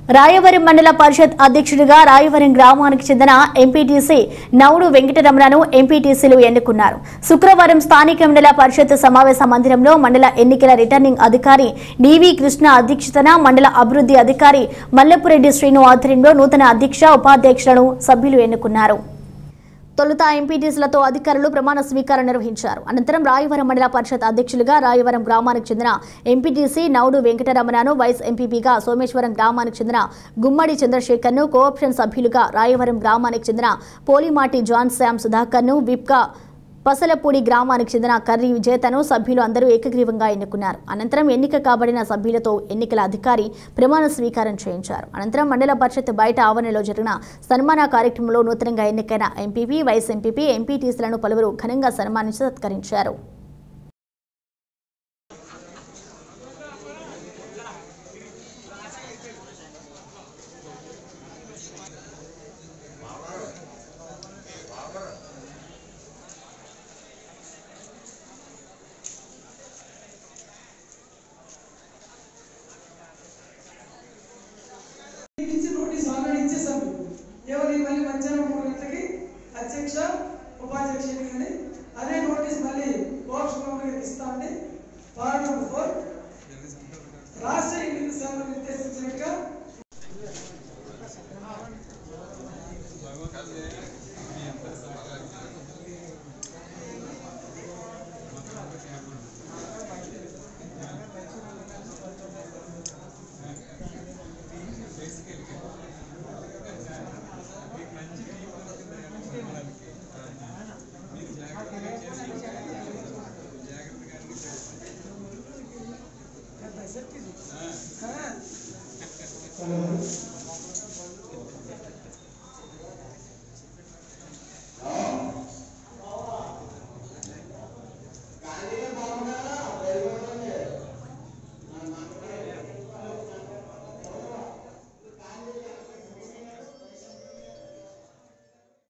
రాయవరం మండల పరిషత్ అధ్యక్షుడిగా రాయవరం గ్రామానికి చెందిన ఎంపీటీసీ నౌడు వెంకటరమణను ఎంపీటీసీలు ఎన్నుకున్నారు శుక్రవారం స్థానిక మండల పరిషత్ సమావేశ మందిరంలో మండల ఎన్నికల రిటర్నింగ్ అధికారి డివి కృష్ణ అధ్యక్షతన మండల అభివృద్ధి అధికారి మల్లపురెడ్డి శ్రీను ఆధ్వర్యంలో నూతన అధ్యక్ష ఉపాధ్యక్షులను సభ్యులు ఎన్నుకున్నారు తొలుత ఎంపీటీసీలతో అధికారులు ప్రమాణ స్వీకారం నిర్వహించారు అనంతరం రాయవరం మండల పరిషత్ అధ్యక్షులుగా రాయవరం గ్రామానికి చెందిన ఎంపీటీసీ నౌడు వెంకటరమణను వైస్ ఎంపీపీగా సోమేశ్వరం గ్రామానికి చెందిన గుమ్మడి చంద్రశేఖర్ను కోఆప్షన్ సభ్యులుగా రాయవరం గ్రామానికి చెందిన పోలిమాటి జాన్ శామ్ సుధాకర్ను విప్గా పసలపూడి గ్రామానికి చెందిన కర్రీ విజేతను సభ్యులు అందరూ ఏకగ్రీవంగా ఎన్నుకున్నారు అనంతరం ఎన్నిక కాబడిన సభ్యులతో ఎన్నికల అధికారి ప్రమాణ స్వీకారం చేయించారు అనంతరం మండల పరిషత్ బయట ఆవరణలో జరిగిన సన్మాన కార్యక్రమంలో నూతనంగా ఎన్నికైన ఎంపీపీ వైస్ ఎంపీపీ ఎంపీటీసీలను పలువురు ఘనంగా సన్మానించి సత్కరించారు ఇచ్చి నోటీస్ ఆల్రెడీ ఇచ్చేసాం మీకు ఎవరి మళ్ళీ మధ్యాహ్నం మూడు గంటలకి అధ్యక్ష ఉపాధ్యక్ష ఎన్నికని అదే నోటీస్ మళ్ళీ కోఆప్షన్ మెంబర్కి ఇస్తామండి పాయింట్ నెంబర్ ఫోర్ రాష్ట్ర ఎన్నికల సంఘం నిర్దేశించినట్టుగా